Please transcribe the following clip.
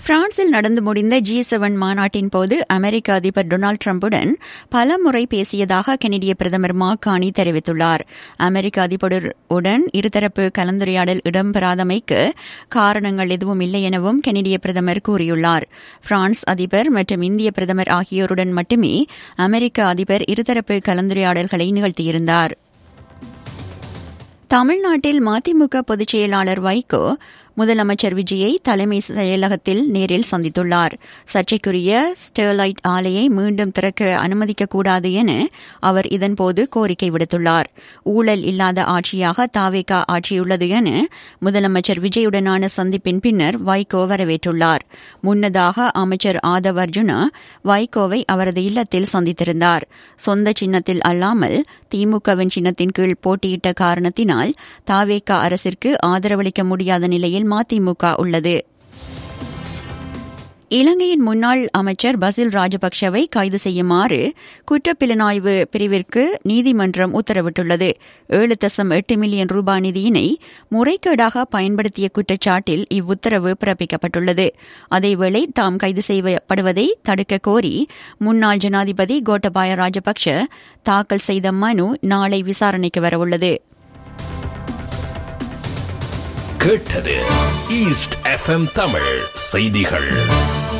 பிரான்சில் நடந்து முடிந்த ஜி செவன் மாநாட்டின் போது அமெரிக்க அதிபர் டொனால்டு டிரம்புடன் பல முறை பேசியதாக கெனடிய பிரதமர் மாகாணி தெரிவித்துள்ளார் அமெரிக்க அதிபருடன் இருதரப்பு கலந்துரையாடல் இடம்பெறாதமைக்கு காரணங்கள் எதுவும் இல்லை எனவும் கெனடிய பிரதமர் கூறியுள்ளார் பிரான்ஸ் அதிபர் மற்றும் இந்திய பிரதமர் ஆகியோருடன் மட்டுமே அமெரிக்க அதிபர் இருதரப்பு கலந்துரையாடல்களை நிகழ்த்தியிருந்தார் தமிழ்நாட்டில் மதிமுக பொதுச் செயலாளர் வைகோ முதலமைச்சர் விஜயை தலைமை செயலகத்தில் நேரில் சந்தித்துள்ளார் சர்ச்சைக்குரிய ஸ்டெர்லைட் ஆலையை மீண்டும் திறக்க அனுமதிக்கக்கூடாது என அவர் இதன்போது கோரிக்கை விடுத்துள்ளார் ஊழல் இல்லாத ஆட்சியாக தாவேகா ஆட்சியுள்ளது என முதலமைச்சர் விஜயுடனான சந்திப்பின் பின்னர் வைகோ வரவேற்றுள்ளார் முன்னதாக அமைச்சர் ஆதவ் அர்ஜுனா வைகோவை அவரது இல்லத்தில் சந்தித்திருந்தார் சொந்த சின்னத்தில் அல்லாமல் திமுகவின் சின்னத்தின் கீழ் போட்டியிட்ட காரணத்தினால் தாவேகா அரசிற்கு ஆதரவளிக்க முடியாத நிலையில் மதிமுக உள்ளது இலங்கையின் முன்னாள் அமைச்சர் பசில் ராஜபக்சவை கைது செய்யுமாறு குற்றப்புலனாய்வு பிரிவிற்கு நீதிமன்றம் உத்தரவிட்டுள்ளது ஏழு தசம் எட்டு மில்லியன் ரூபாய் நிதியினை முறைகேடாக பயன்படுத்திய குற்றச்சாட்டில் இவ்வுத்தரவு பிறப்பிக்கப்பட்டுள்ளது அதேவேளை தாம் கைது செய்யப்படுவதை தடுக்க கோரி முன்னாள் ஜனாதிபதி கோட்டபாய ராஜபக்ஷ தாக்கல் செய்த மனு நாளை விசாரணைக்கு வரவுள்ளது கேட்டது ஈஸ்ட் எஃப்எம் தமிழ் செய்திகள்